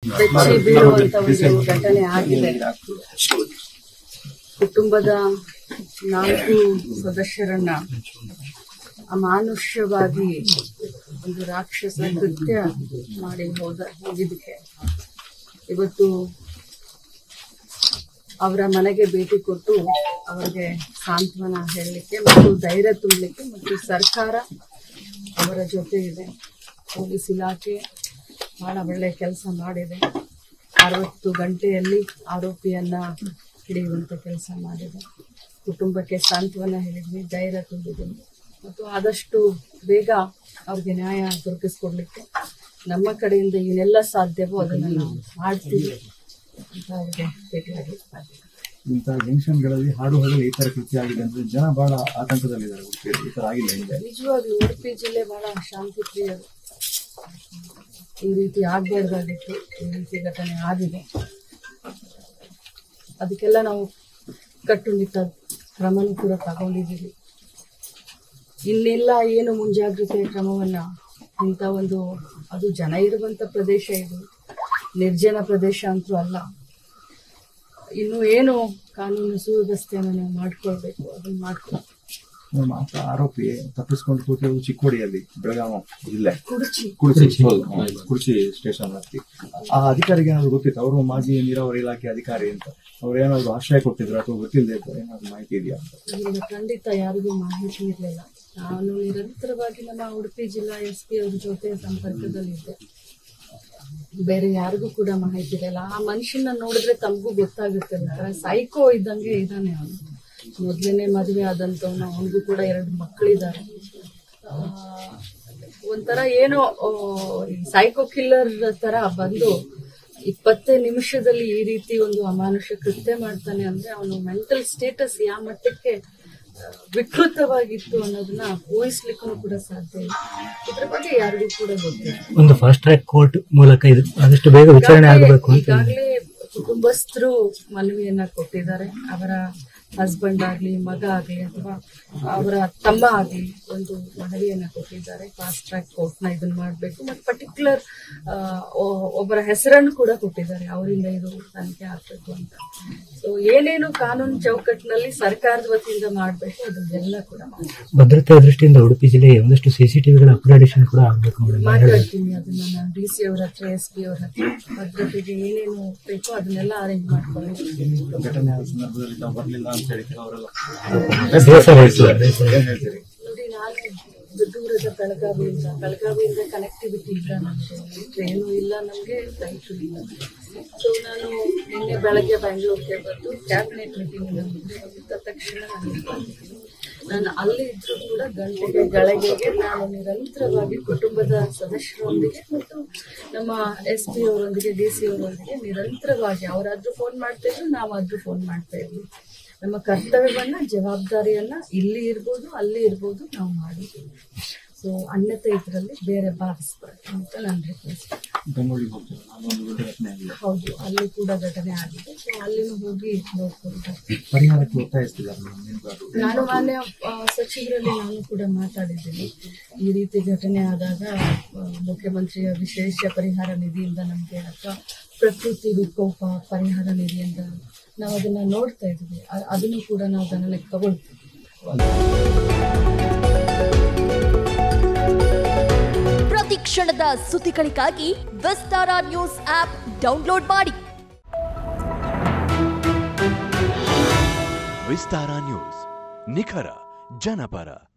ಬೆಚ್ಚಿ ಬೀಳುವಂತ ಒಂದು ಘಟನೆ ಆಗಿದೆ ಕುಟುಂಬದ ನಾಲ್ಕು ಸದಸ್ಯರನ್ನ ಅಮಾನುಷ್ಯವಾಗಿ ಒಂದು ರಾಕ್ಷಸ ಕೃತ್ಯ ಮಾಡಿ ಹೋದ ಹೋಗಿದ್ದಕ್ಕೆ ಇವತ್ತು ಅವರ ಮನೆಗೆ ಭೇಟಿ ಕೊಟ್ಟು ಅವರಿಗೆ ಸಾಂತ್ವನ ಹೇಳಲಿಕ್ಕೆ ಮತ್ತು ಧೈರ್ಯ ತುಂಬಲಿಕ್ಕೆ ಮತ್ತು ಸರ್ಕಾರ ಅವರ ಜೊತೆ ಇದೆ ಪೊಲೀಸ್ ಇಲಾಖೆ ಬಹಳ ಒಳ್ಳೆ ಕೆಲಸ ಮಾಡಿದೆ ಅರವತ್ತು ಗಂಟೆಯಲ್ಲಿ ಆರೋಪಿಯನ್ನ ಹಿಡಿಯುವಂತ ಕೆಲಸ ಮಾಡಿದೆ ಕುಟುಂಬಕ್ಕೆ ಸಾಂತ್ವನ ಹೇಳಿದ್ವಿ ಧೈರ್ಯ ತುಂಬಿದ್ವಿ ಮತ್ತು ಆದಷ್ಟು ಬೇಗ ಅವ್ರಿಗೆ ನ್ಯಾಯ ದೊರಕಿಸ್ಕೊಡ್ಲಿಕ್ಕೆ ನಮ್ಮ ಕಡೆಯಿಂದ ಏನೆಲ್ಲ ಸಾಧ್ಯವೋ ಅದನ್ನ ನಾವು ಮಾಡ್ತೀವಿ ಅಂತ ಅವ್ರಿಗೆ ಭೇಟಿಯಾಗಿ ಇಂತಹ ಜಂಕ್ಷನ್ಗಳಲ್ಲಿ ಹಾಡು ಹಗಲು ಈ ತರ ಕೃತ್ಯ ಆಗಿದೆ ಅಂದ್ರೆ ಜನ ಬಹಳ ಆತಂಕದಲ್ಲಿದ್ದಾರೆ ಉಡುಪಿಯಲ್ಲಿ ಈ ತರ ಆಗಿಲ್ಲ ಹಿಂದೆ ನಿಜವಾಗ್ಲೂ ಉಡುಪಿ ಜಿಲ್ಲೆ ಬಹಳ ಶಾಂತಿ ಪ್ರಿಯರು ಈ ರೀತಿ ಆಗ್ಬಾರ್ದಾಗಿತ್ತು ಈ ರೀತಿ ಘಟನೆ ಆಗಿದೆ ಅದಕ್ಕೆಲ್ಲ ನಾವು ಕಟ್ಟುನಿಟ್ಟ ಕ್ರಮನೂ ಕೂಡ ತಗೊಂಡಿದ್ದೀವಿ ಇನ್ನೆಲ್ಲ ಏನು ಮುಂಜಾಗ್ರತೆ ಕ್ರಮವನ್ನ ಇಂಥ ಒಂದು ಅದು ಜನ ಇರುವಂತ ಪ್ರದೇಶ ಇದು ನಿರ್ಜನ ಪ್ರದೇಶ ಅಂತೂ ಅಲ್ಲ ಇನ್ನು ಏನು ಕಾನೂನು ಸುವ್ಯವಸ್ಥೆಯನ್ನು ನಾವು ಮಾಡ್ಕೊಳ್ಬೇಕು ಅದನ್ನ ಮಾಡ್ಕೊಳ್ಬೇಕು ನಮ್ಮ ಆತ ಆರೋಪಿ ತಪ್ಪಿಸ್ಕೊಂಡು ಕೂತಿರೋದು ಚಿಕ್ಕೋಡಿಯಲ್ಲಿ ಬೆಳಗಾವಿ ಜಿಲ್ಲೆ ಕುರ್ಚಿ ಕುರ್ಚಿ ಹೌದು, ಕುರ್ಚಿ ಸ್ಟೇಷನ್ ಹತ್ತಿ ಆ ಅಧಿಕಾರಿಗೆ ಏನಾದ್ರು ಗೊತ್ತಿತ್ತು ಅವರು ಮಾಜಿ ನೀರಾವರಿ ಇಲಾಖೆ ಅಧಿಕಾರಿ ಅಂತ ಅವ್ರು ಏನಾದ್ರು ಆಶ್ರಯ ಕೊಟ್ಟಿದ್ರು ಅಥವಾ ಗೊತ್ತಿಲ್ಲದೆ ಏನಾದ್ರು ಮಾಹಿತಿ ಇದೆಯಾ ಅಂತ ಇಲ್ಲ ಖಂಡಿತ ಯಾರಿಗೂ ಮಾಹಿತಿ ಇರಲಿಲ್ಲ ನಾನು ನಿರಂತರವಾಗಿ ನಮ್ಮ ಉಡುಪಿ ಜಿಲ್ಲಾ ಎಸ್ ಪಿ ಅವ್ರ ಜೊತೆ ಸಂಪರ್ಕದಲ್ಲಿದ್ದೆ ಬೇರೆ ಯಾರಿಗೂ ಕೂಡ ಮಾಹಿತಿ ಇರಲ್ಲ ಆ ಮನುಷ್ಯನ ನೋಡಿದ್ರೆ ತಮಗೂ ಗೊತ್ತಾಗುತ್ತೆ ಒಂಥರ ಸೈಕೋ ಇದ್ದಂಗೆ ಇದ್ದಾನೆ ಅವನು ಮೊದ್ಲೇನೆ ಮದುವೆ ಆದಂತವನು ಅವನಿಗೂ ಕೂಡ ಎರಡು ಮಕ್ಕಳಿದ್ದಾರೆ ಆ, ಒಂಥರ ಏನೋ ಸೈಕೋ ಕಿಲ್ಲರ್ ತರ ಬಂದು ಇಪ್ಪತ್ತೇ ನಿಮಿಷದಲ್ಲಿ ಈ ರೀತಿ ಒಂದು ಅಮಾನುಷ ಕೃತ್ಯ ಮಾಡ್ತಾನೆ ಅಂದ್ರೆ ಅವನು ಮೆಂಟಲ್ ಸ್ಟೇಟಸ್ ಯಾವ ಮಟ್ಟಕ್ಕೆ ಆ, ವಿಕೃತವಾಗಿತ್ತು ಅನ್ನೋದನ್ನ ಊಹಿಸ್ಲಿಕ್ಕೂ ಕೂಡ ಸಾಧ್ಯ ಇಲ್ಲ ಇದ್ರ ಬಗ್ಗೆ ಯಾರಿಗೂ ಕೂಡ ಗೊತ್ತಿಲ್ಲ ಒಂದು ಫಾಸ್ಟ್ ಟ್ರ್ಯಾಕ್ ಕೋರ್ಟ್ ಮೂಲಕ ಇದು ಆದಷ್ಟು ಬೇಗ ವಿಚಾರಣೆ ಆಗಬೇಕು ಅಂತ ಈಗಾಗಲೇ ಕುಟುಂಬಸ್ಥರು ಮನವಿಯನ್ನ ಕೊಟ್ಟಿದ್ದಾರೆ ಅವರ ಹಸ್ಬೆಂಡ್ ಆಗ್ಲಿ ಮಗ ಆಗ್ಲಿ ಅಥವಾ ಅವರ ತಮ್ಮ ಆಗ್ಲಿ ಒಂದು ಮನವಿಯನ್ನ ಕೊಟ್ಟಿದ್ದಾರೆ ಫಾಸ್ಟ್ ಟ್ರ್ಯಾಕ್ ಕೋರ್ಟ್ ನ ಇದನ್ನ ಮಾಡ್ಬೇಕು ಮತ್ತೆ ಪರ್ಟಿಕ್ಯುಲರ್ ಒಬ್ಬರ ಹೆಸರನ್ನು ಕೂಡ ಕೊಟ್ಟಿದ್ದಾರೆ ಅವರಿಂದ ಇದು ತನಿಖೆ ಆಗ್ಬೇಕು ಅಂತ ಸೊ ಏನೇನು ಕಾನೂನು ಚೌಕಟ್ಟಿನಲ್ಲಿ ಸರ್ಕಾರದ ವತಿಯಿಂದ ಮಾಡ್ಬೇಕು ಅದನ್ನೆಲ್ಲ ಕೂಡ ಮಾಡ್ಬೇಕು ಭದ್ರತೆಯ ದೃಷ್ಟಿಯಿಂದ ಉಡುಪಿ ಜಿಲ್ಲೆಗೆ ಒಂದಷ್ಟು ಸಿಸಿಟಿವಿಗಳ ಅಪ್ಗ್ರೇಡೇಷನ್ ಕೂಡ ಆಗಬೇಕು ಮೇಡಮ್ ಮಾತಾಡ್ತೀನಿ ಅದನ್ನ ನಾನು ಡಿ ಸಿ ಅವ್ರ ಹತ್ರ ಎಸ್ ಪಿ ಅವ್ರ ಹತ್ರ ಭದ್ರತೆಗೆ ಏನೇನು ಬೇಕೋ ಅದನ್ನೆಲ್ಲ ಅರೇಂಜ್ ಮಾಡ್ಕೊಳ್ಳಿ ಘಟನೆ ಆದ ಸಂದರ್ಭದಲ್ಲಿ ತಾವು ಬರ್ಲಿಲ್ಲ ಅಂತ ಹೇಳಿ ಕೆಲವರೆಲ್ಲ ಬೇಸರ ಹೇಳ್ತಿದ್ದಾರೆ, ಬೇಸರ. ಏನ್ ಹೇಳ್ತೀರಿ ನೋಡಿ ನಾನು ದೂರದ ಬೆಳಗಾವಿಯಿಂದ ಬೆಳಗಾವಿಯಿಂದ ಕನೆಕ್ಟಿವಿಟಿ ಇಲ್ಲ ನಮಗೆ ಟ್ರೈನು ಇಲ್ಲ ನಮಗೆ ಫ್ಲೈಟು ಇಲ್ಲ ಸೊ ನಾನು ನಿನ್ನೆ ಬೆಳಗ್ಗೆ ಬೆಂಗಳೂರಿಗೆ ಬಂದು ಕ್ಯಾಬಿನೆಟ್ ಮೀಟಿಂಗ್ ಮುಗಿದ ತಕ್ಷಣ ನಾನು ಬಂದಿದ್ದೀನಿ. ನಾನು ಅಲ್ಲಿ ಇದ್ರೂ ಕೂಡ ಗಂಟೆಗೆ ಗಳಿಗೆಗೆ ನಾನು ನಿರಂತರವಾಗಿ ಕುಟುಂಬದ ಸದಸ್ಯರೊಂದಿಗೆ ಮತ್ತು ನಮ್ಮ ಎಸ್ ಪಿ ಅವರೊಂದಿಗೆ ಡಿ ಸಿ ಅವರೊಂದಿಗೆ ನಿರಂತರವಾಗಿ ಅವರಾದ್ರೂ ಫೋನ್ ಮಾಡ್ತಾ ಇದ್ರು ನಾವಾದ್ರೂ ಫೋನ್ ಮಾಡ್ತಾ ಇದ್ವಿ ನಮ್ಮ ಕರ್ತವ್ಯವನ್ನ ಜವಾಬ್ದಾರಿಯನ್ನ ಇಲ್ಲಿ ಇರ್ಬೋದು ಅಲ್ಲಿ ಇರ್ಬೋದು ನಾವು ಮಾಡಿದ್ದೀವಿ ಸೊ ಅನ್ಯತೆ ಇದರಲ್ಲಿ ಬೇರೆ ಭಾವಿಸ್ಬಾರ್ದು ಅಂತ ನನ್ನ ರಿಕ್ವೆಸ್ಟ್ ಬೆಂಗಳೂರಿಗೆ ಹೋಗ್ತೀವಿ ನಾನು ಒಂದು ದೊಡ್ಡ ಘಟನೆ ಆಗಿದೆ ಹೌದು ಅಲ್ಲಿ ಕೂಡ ಘಟನೆ ಆಗಿದೆ ಸೊ ಅಲ್ಲಿನೂ ಹೋಗಿ ನೋಡ್ಕೊಂಡು ಬರ್ತೀವಿ. ಪರಿಹಾರಕ್ಕೆ ಒತ್ತಾಯಿಸ್ತಿದ್ದಾರೆ ನಮ್ಮ ಮೀನುಗಾರರು ನಾನು ಮಾನ್ಯ ಆ, ಸಚಿವರಲ್ಲಿ ನಾನು ಕೂಡ ಮಾತಾಡಿದ್ದೀನಿ ಈ ರೀತಿ ಘಟನೆ ಆದಾಗ ಆ, ಮುಖ್ಯಮಂತ್ರಿಯ ವಿಶೇಷ ಪರಿಹಾರ ನಿಧಿಯಿಂದ ನಮಗೆ ಅಥವಾ ಪ್ರಕೃತಿ ವಿಕೋಪ ಪರಿಹಾರ ನಿಧಿಯಿಂದ ನಾವು ಅದನ್ನ ನೋಡ್ತಾ ಇದ್ದೀವಿ ಅ- ಅದನ್ನು ಕೂಡ ನಾವು ಗಣನೆಗೆ ತಗೊಳ್ತೀವಿ ಪ್ರತಿ ಕ್ಷಣದ ಸುದ್ದಿಗಳಿಗಾಗಿ ವಿಸ್ತಾರ ನ್ಯೂಸ್ ಆಪ್ ಡೌನ್ಲೋಡ್ ಮಾಡಿ ವಿಸ್ತಾರ ನ್ಯೂಸ್ ನಿಖರ ಜನಪರ